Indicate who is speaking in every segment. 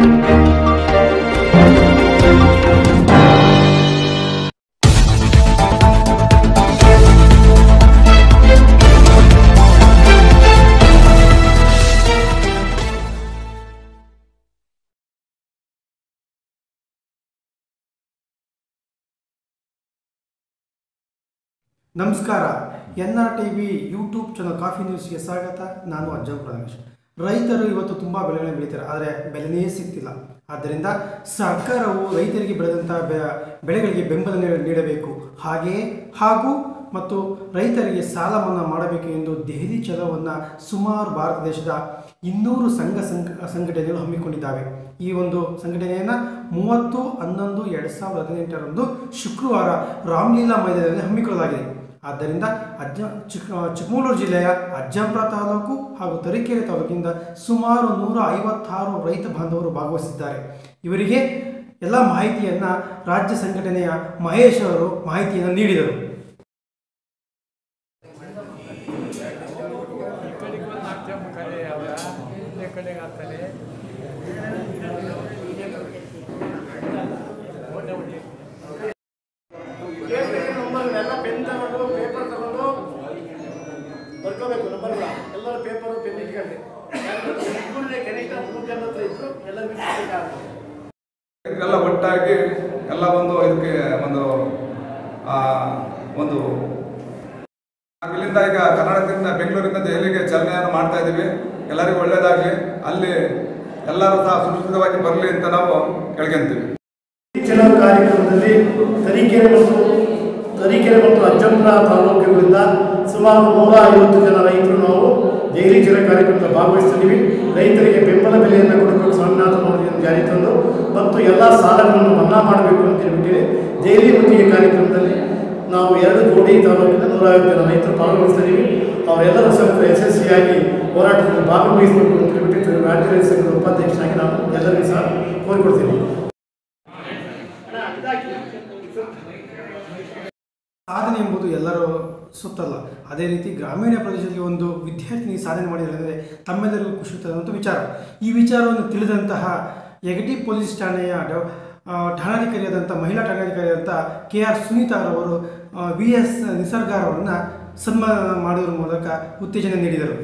Speaker 1: ನಮಸ್ಕಾರ N R T V YouTube channel coffee ನ್ಯೂಸ್ಗೆ ಸ್ವಾಗತ ನಾನು ಅಜ್ಜಂ ಪ್ರದೇಶ್ ರೈತರು ಇವತ್ತು ತುಂಬ ಬೆಳೆಗಳನ್ನು ಬೆಳೀತಾರೆ ಆದರೆ ಬೆಲೆನೇ ಸಿಗ್ತಿಲ್ಲ ಆದ್ದರಿಂದ ಸರ್ಕಾರವು ರೈತರಿಗೆ ಬೆಳೆದಂಥ ಬೆ ಬೆಳೆಗಳಿಗೆ ಬೆಂಬಲ ನೀಡ- ನೀಡಬೇಕು ಹಾಗೆಯೇ ಹಾಗೂ ಮತ್ತು ರೈತರಿಗೆ ಸಾಲ ಮನ್ನಾ ಮಾಡಬೇಕು ಎಂದು ದೆಹಲಿ ಚಲೋವನ್ನು ಸುಮಾರು ಭಾರತ ದೇಶದ ಇನ್ನೂರು ಸಂಘ ಸಂಘ ಸಂಘಟನೆಗಳು ಹಮ್ಮಿಕೊಂಡಿದ್ದಾವೆ ಈ ಒಂದು ಸಂಘಟನೆಯನ್ನು ಮೂವತ್ತು ಹನ್ನೊಂದು ಎರಡು ಸಾವಿರದ ಹದಿನೆಂಟರಂದು ಶುಕ್ರವಾರ ರಾಮಲೀಲಾ ಮೈದಾನದಲ್ಲಿ ಹಮ್ಮಿಕೊಳ್ಳಲಾಗಿದೆ ಆದ್ದರಿಂದ ಅಜ್ಜ ಚಿಕ್ಕ ಚಿಕ್ಕಮಗಳೂರು ಜಿಲ್ಲೆಯ ಅಜ್ಜಂಪುರ ತಾಲೂಕು ಹಾಗೂ ತರೀಕೆರೆ ತಾಲೂಕಿನಿಂದ ಸುಮಾರು ನೂರ ಐವತ್ತಾರು ರೈತ ಬಾಂಧವರು ಭಾಗವಹಿಸಿದ್ದಾರೆ ಇವರಿಗೆ ಎಲ್ಲ ಮಾಹಿತಿಯನ್ನು ರಾಜ್ಯ ಸಂಘಟನೆಯ ಮಹೇಶ್ ಅವರು ಮಾಹಿತಿಯನ್ನು ನೀಡಿದರು
Speaker 2: ಕಡೆಗೆ ಒಂದು ನಾಲ್ಕು ಕಡೆ ಅವರ ಇಲ್ಲೇ ಕಡೆಗೆ ಆಗ್ತಾರೆ
Speaker 3: ಎಲ್ಲ ಪೆನ್ ತಗೊಂಡು ಪೇಪರ್ ತಗೊಂಡು ಬರ್ಕೋಬೇಕು ನಂಬರ್ಗಳ ಎಲ್ಲರೂ ಪೇಪರು ಪೆನ್ ಇಟ್ಕೊಂಡು ಸ್ಕೂಲ್ಗೆ ಕನಿಷ್ಠ ಮೂರು ಜನ ಹತ್ರ ಇದ್ರು ಎಲ್ಲರಿಗೂ ಸಿಗ್ಬೇಕಾಗುತ್ತೆ
Speaker 4: ಎಲ್ಲ ಒಟ್ಟಾಗಿ ಎಲ್ಲ ಒಂದು ಇದಕ್ಕೆ ಒಂದು ಆ, ಒಂದು ಇಲ್ಲಿಂದ ಈಗ ಕರ್ನಾಟಕದಿಂದ ಬೆಂಗಳೂರಿಂದ ದೆಹಲಿಗೆ ಚಲನೆಯನ್ನು ಮಾಡ್ತಾ ಇದ್ದೀವಿ ಎಲ್ಲರಿಗೂ ಒಳ್ಳೆಯದಾಗಲಿ ಅಲ್ಲಿ ಎಲ್ಲರೂ ಸಹ ಸುರಕ್ಷಿತವಾಗಿ ಬರಲಿ ಅಂತ ನಾವು ಕೇಳ್ಕೊಂತೀವಿ
Speaker 3: ಚಲೋ ಕಾರ್ಯಕ್ರಮದಲ್ಲಿ ತರೀಕೆರೆ ಮತ್ತು ತರೀಕೆರೆ ಮತ್ತು ಅಜ್ಜಂಪುರ ತಾಲೂಕುಗಳಿಂದ ಸುಮಾರು ನೂರ ಐವತ್ತು ಜನ ರೈತರು ನಾವು ದೆಹಲಿ ಜಲ ಕಾರ್ಯಕ್ರಮದಲ್ಲಿ ಭಾಗವಹಿಸ್ತಿದ್ದೀವಿ ರೈತರಿಗೆ ಬೆಂಬಲ ಬೆಲೆಯನ್ನು ಕೊಡಬೇಕು ಸ್ವಾಮಿನಾಥನ್ ಅವರನ್ನು ಜಾರಿ ತಂದು ಮತ್ತು ಎಲ್ಲ ಸಾಲಗಳನ್ನು ಮನ್ನಾ ಮಾಡಬೇಕು ಅಂತ ಹೇಳ್ಬಿಟ್ಟಿದೆ ದೆಹಲಿ ಒಟ್ಟಿಗೆ ಕಾರ್ಯಕ್ರಮದಲ್ಲಿ ನಾವು ಎರಡು ಜೋಡಿ ತಾಲೂಕಿನ ನೂರ ಐವತ್ತು ಜನ ರೈತರು ಭಾಗವಹಿಸ್ತಿದ್ದೀವಿ ಅವರೆಲ್ಲರೂ ಸ್ವಲ್ಪ ಯಶಸ್ವಿಯಾಗಿ ಹೋರಾಟದಲ್ಲಿ ಭಾಗವಹಿಸಬೇಕು ಅಂತ ಹೇಳ್ಬಿಟ್ಟು ರಾಜ್ಯ ರೈತ ಸಂಘದ ಉಪಾಧ್ಯಕ್ಷನಾಗಿ ನಾನು ಎಲ್ಲರಿಗೂ ಸಹ ಕೋರಿಕೊಡ್ತೀನಿ
Speaker 1: ಸಾಧನೆ ಎಂಬುದು ಎಲ್ಲರ ಸುತ್ತಲ್ಲ ಅದೇ ರೀತಿ ಗ್ರಾಮೀಣ ಪ್ರದೇಶದಲ್ಲಿ ಒಂದು ವಿದ್ಯಾರ್ಥಿನಿ ಸಾಧನೆ ಮಾಡಿದರೆ ತಮ್ಮೆಲ್ಲರಿಗೂ ಖುಷಿ ತರುವಂಥ ವಿಚಾರ ಈ ವಿಚಾರವನ್ನು ತಿಳಿದಂತಹ ಯಗಟಿ ಪೊಲೀಸ್ ಠಾಣೆಯ ಡ- ಆ, ಠಾಣಾಧಿಕಾರಿಯಾದಂಥ ಮಹಿಳಾ ಠಾಣಾಧಿಕಾರಿಯಾದಂಥ ಕೆ ಆರ್ ಸುನೀತಾರವರು ವಿ ಎಸ್ ನಿಸರ್ಗಾರವರನ್ನು ಸನ್ಮಾನ ಮಾಡುವುದರ ಮೂಲಕ ಉತ್ತೇಜನ ನೀಡಿದರು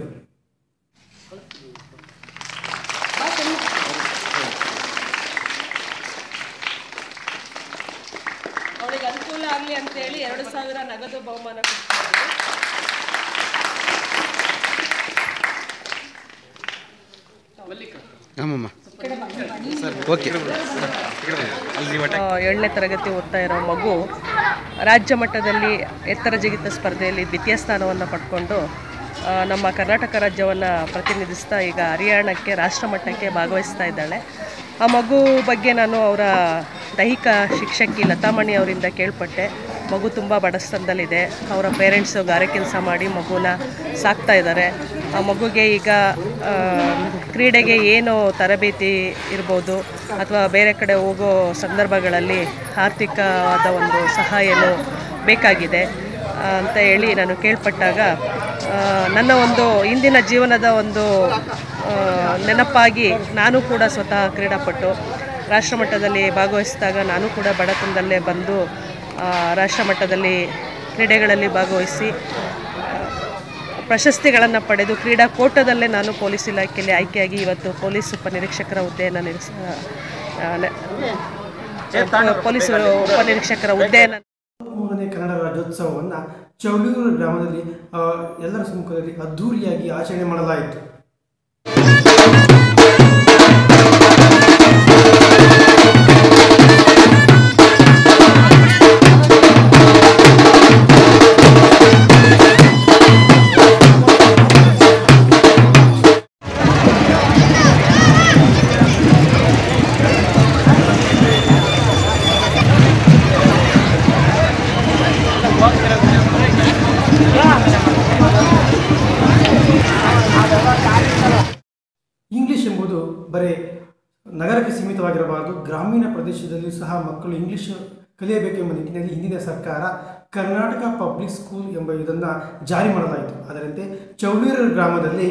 Speaker 5: ಅವಳಿಗೆ ಅನುಕೂಲ ಆಗಲಿ ಅಂತೇಳಿ ಎರಡು ಸಾವಿರ ನಗದು ಬಹುಮಾನ ಕೊಡ್ತಾರೆ ಏಳನೇ ತರಗತಿ ಓದ್ತಾ ಇರೋ ಮಗು ರಾಜ್ಯ ಮಟ್ಟದಲ್ಲಿ ಎತ್ತರ ಜಿಗಿತ ಸ್ಪರ್ಧೆಯಲ್ಲಿ ದ್ವಿತೀಯ ಸ್ಥಾನವನ್ನು ಪಡ್ಕೊಂಡು ಆ, ನಮ್ಮ ಕರ್ನಾಟಕ ರಾಜ್ಯವನ್ನು ಪ್ರತಿನಿಧಿಸ್ತಾ ಈಗ ಹರಿಯಾಣಕ್ಕೆ ರಾಷ್ಟ್ರ ಮಟ್ಟಕ್ಕೆ ಭಾಗವಹಿಸ್ತಾ ಇದ್ದಾಳೆ ಆ ಮಗು ಬಗ್ಗೆ ನಾನು ಅವರ ದೈಹಿಕ ಶಿಕ್ಷಕಿ ಲತಾಮಣಿ ಅವರಿಂದ ಕೇಳ್ಪಟ್ಟೆ ಮಗು ತುಂಬ ಬಡಸ್ತನದಲ್ಲಿದೆ ಅವರ ಪೇರೆಂಟ್ಸು ಗಾರೆ ಕೆಲಸ ಮಾಡಿ ಮಗುನ ಸಾಕ್ತಾ ಇದ್ದಾರೆ ಆ ಮಗುಗೆ ಈಗ ಆ, ಕ್ರೀಡೆಗೆ ಏನು ತರಬೇತಿ ಇರ್ಬೋದು ಅಥವಾ ಬೇರೆ ಕಡೆ ಹೋಗೋ ಸಂದರ್ಭಗಳಲ್ಲಿ ಆರ್ಥಿಕವಾದ ಒಂದು ಸಹಾಯನೂ ಬೇಕಾಗಿದೆ ಆ, ಅಂತ ಹೇಳಿ ನಾನು ಕೇಳ್ಪಟ್ಟಾಗ ಆ, ನನ್ನ ಒಂದು ಇಂದಿನ ಜೀವನದ ಒಂದು ಆ, ನೆನಪಾಗಿ ನಾನು ಕೂಡ ಸ್ವತಃ ಕ್ರೀಡಾಪಟು ರಾಷ್ಟ್ರಮಟ್ಟದಲ್ಲಿ ಭಾಗವಹಿಸಿದಾಗ ನಾನು ಕೂಡ ಬಡತನದಲ್ಲೇ ಬಂದು ಆ, ರಾಷ್ಟ್ರಮಟ್ಟದಲ್ಲಿ ಕ್ರೀಡೆಗಳಲ್ಲಿ ಭಾಗವಹಿಸಿ ಪ್ರಶಸ್ತಿಗಳನ್ನು ಪಡೆದು ಕ್ರೀಡಾಕೋಟದಲ್ಲೇ ನಾನು ಪೊಲೀಸ್ ಇಲಾಖೆಯಲ್ಲಿ ಆಯ್ಕೆಯಾಗಿ ಇವತ್ತು ಪೊಲೀಸ್ ಉಪನಿರೀಕ್ಷಕರ ಹುದ್ದೆಯನ್ನು ನಿರೀಕ್ಷ ಆ, ನೆ- ಪೊಲೀಸ್ ಉಪನಿರೀಕ್ಷಕರ ಹುದ್ದೆಯನ್ನು
Speaker 1: ಮೂರನೇ ಕನ್ನಡ ರಾಜ್ಯೋತ್ಸವವನ್ನು ಚೌಡೂರು ಗ್ರಾಮದಲ್ಲಿ ಆ, ಎಲ್ಲರ ಸಮ್ಮುಖದಲ್ಲಿ ಅದ್ಧೂರಿಯಾಗಿ ಆಚರಣೆ ಮಾಡಲಾಯಿತು ಇಂಗ್ಲಿಷ್ ಎಂಬುದು ಬರೀ ನಗರಕ್ಕೆ ಸೀಮಿತವಾಗಿರಬಾರದು ಗ್ರಾಮೀಣ ಪ್ರದೇಶದಲ್ಲಿಯೂ ಸಹ ಮಕ್ಕಳು ಇಂಗ್ಲಿಷ್ ಕಲಿಯಬೇಕೆಂಬ ನಿಟ್ಟಿನಲ್ಲಿ ಹಿಂದಿನ ಸರ್ಕಾರ ಕರ್ನಾಟಕ ಪಬ್ಲಿಕ್ ಸ್ಕೂಲ್ ಎಂಬ ಇದನ್ನು ಜಾರಿ ಮಾಡಲಾಯಿತು ಅದರಂತೆ ಚೌಡೂರು ಗ್ರಾಮದಲ್ಲಿ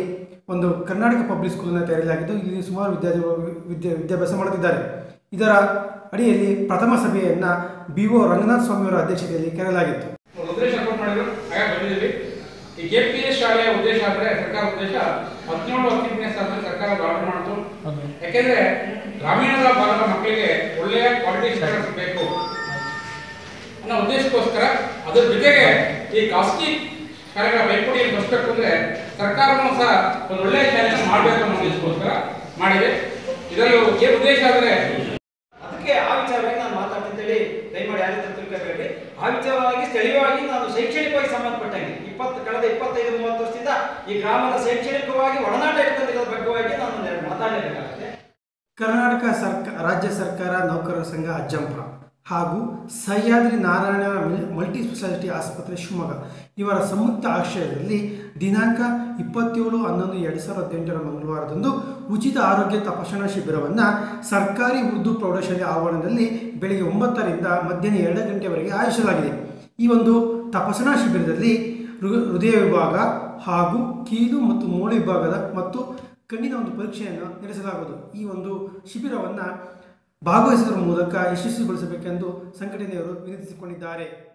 Speaker 1: ಒಂದು ಕರ್ನಾಟಕ ಪಬ್ಲಿಕ್ ಸ್ಕೂಲನ್ನು ತೆರೆಯಲಾಗಿದ್ದು ಇಲ್ಲಿ ಸುಮಾರು ವಿದ್ಯಾರ್ಥಿಗಳು ವಿದ್ಯೆ ವಿದ್ಯಾಭ್ಯಾಸ ಮಾಡುತ್ತಿದ್ದಾರೆ ಇದರ ಅಡಿಯಲ್ಲಿ ಪ್ರಥಮ ಸಭೆಯನ್ನು ಬಿ ಒ ರಂಗನಾಥ ಸ್ವಾಮಿಯವರ ಅಧ್ಯಕ್ಷತೆಯಲ್ಲಿ ಕರೆಯಲಾಗಿತ್ತು
Speaker 6: ಒಂದು ಉದ್ದೇಶ ಸಪೋರ್ಟ್ ಮಾಡಿದ್ರು ಹಾಗಾಗಿ ಬಂದಿದ್ದೀವಿ ಈ ಕೆ ಪಿ ಎಸ್ ಶಾಲೆಯ ಉದ್ದೇಶ ಅಂದ್ರೆ ಸರ್ಕಾರ ಉದ್ದೇಶ ಹದಿನೇಳು ಹತ್ತನೇ ಸಾಲ ಸರ್ಕಾರ ಆರ್ಡರ್ ಮಾಡಿತು ಯಾಕೆಂದ್ರೆ ಗ್ರಾಮೀಣದ ಭಾಗದ ಮಕ್ಕಳಿಗೆ ಒಳ್ಳೆಯ ಕ್ವಾಲಿಟಿ ಶಿಕ್ಷಣ ಸಿಗಬೇಕು ಅನ್ನೋ ಉದ್ದೇಶಕ್ಕೋಸ್ಕರ ಅದ್ರ ಜೊತೆಗೆ ಈ ಖಾಸಗಿ ಶಾಲೆಗಳ ಪೈಪೋಟಿಯನ್ನು ತಪ್ಪಿಸ್ಬೇಕು ಅಂದ್ರೆ ಸರ್ಕಾರನೂ ಸಹ ಒಂದು ಒಳ್ಳೆಯ ಶಾಲೆಯನ್ನು ಮಾಡಬೇಕು ಅನ್ನೋ ಉದ್ದೇಶಕ್ಕೋಸ್ಕರ ಮಾಡಿದೆ ಇದರಲ್ಲಿ ಏನು ಉದ್ದೇಶ ಅಂದ್ರೆ
Speaker 7: ಅದಕ್ಕೆ ಆ ವಿಚಾರವಾಗಿ ನಾನು ಮಾತಾಡ್ತಿದ್ದೇಳಿ ದಯಮಾಡಿ ಯಾರಿಗೂ ತಿಳ್ಕೋಬೇಡಿ ಆ ವಿಚಾರವಾಗಿ ಸ್ಥಳೀಯವಾಗಿ ನಾನು ಶೈಕ್ಷಣಿಕವಾಗಿ ಸಂಬಂಧಪಟ್ಟಂಗೆ ಇಪ್ಪತ್ತು ಕಳೆದ ಇಪ್ಪತ್ತೈದು ಮೂವತ್ತು ವರ್ಷದಿಂದ ಈ ಗ್ರಾಮದ ಶೈಕ್ಷಣಿಕವಾಗಿ ಒಡನಾಟ ಇಟ್ಕೊಂಡಿರೋ ಬಗ್ಗವಾಗಿ ನಾನು ಒಂದೆರಡು ಮಾತಾಡಲೇಬೇಕಾಗುತ್ತೆ
Speaker 1: ಕರ್ನಾಟಕ ಸರ್ಕ ರಾಜ್ಯ ಸರ್ಕಾರ ನೌಕರರ ಸಂಘ ಅಜ್ಜಂಪುರ ಹಾಗೂ ಸಹ್ಯಾದ್ರಿ ನಾರಾಯಣ ಮಿಲ್- ಮಲ್ಟಿ ಸ್ಪೆಷಾಲಿಟಿ ಆಸ್ಪತ್ರೆ ಶಿವಮೊಗ್ಗ ಇವರ ಸಂಯುಕ್ತ ಆಶ್ರಯದಲ್ಲಿ ದಿನಾಂಕ ಇಪ್ಪತ್ತೇಳು ಹನ್ನೊಂದು ಎರಡು ಸಾವಿರದ ಹದಿನೆಂಟರ ಮಂಗಳವಾರದಂದು ಉಚಿತ ಆರೋಗ್ಯ ತಪಾಸಣಾ ಶಿಬಿರವನ್ನು ಸರ್ಕಾರಿ ಉರ್ದು ಪ್ರೌಢಶಾಲೆ ಆವರಣದಲ್ಲಿ ಬೆಳಗ್ಗೆ ಒಂಬತ್ತರಿಂದ ಮಧ್ಯಾಹ್ನ ಎರಡು ಗಂಟೆವರೆಗೆ ಆಯೋಜಿಸಲಾಗಿದೆ ಈ ಒಂದು ತಪಾಸಣಾ ಶಿಬಿರದಲ್ಲಿ ಹೃ- ಹೃದಯ ವಿಭಾಗ ಹಾಗೂ ಕೀಲು ಮತ್ತು ಮೂಳೆ ವಿಭಾಗದ ಮತ್ತು ಕಣ್ಣಿನ ಒಂದು ಪರೀಕ್ಷೆಯನ್ನು ನಡೆಸಲಾಗುವುದು ಈ ಒಂದು ಶಿಬಿರವನ್ನು ಭಾಗವಹಿಸುವುದರ ಮೂಲಕ ಯಶಸ್ವಿಗೊಳಿಸಬೇಕೆಂದು ಸಂಘಟನೆಯವರು ವಿನಂತಿಸಿಕೊಂಡಿದ್ದಾರೆ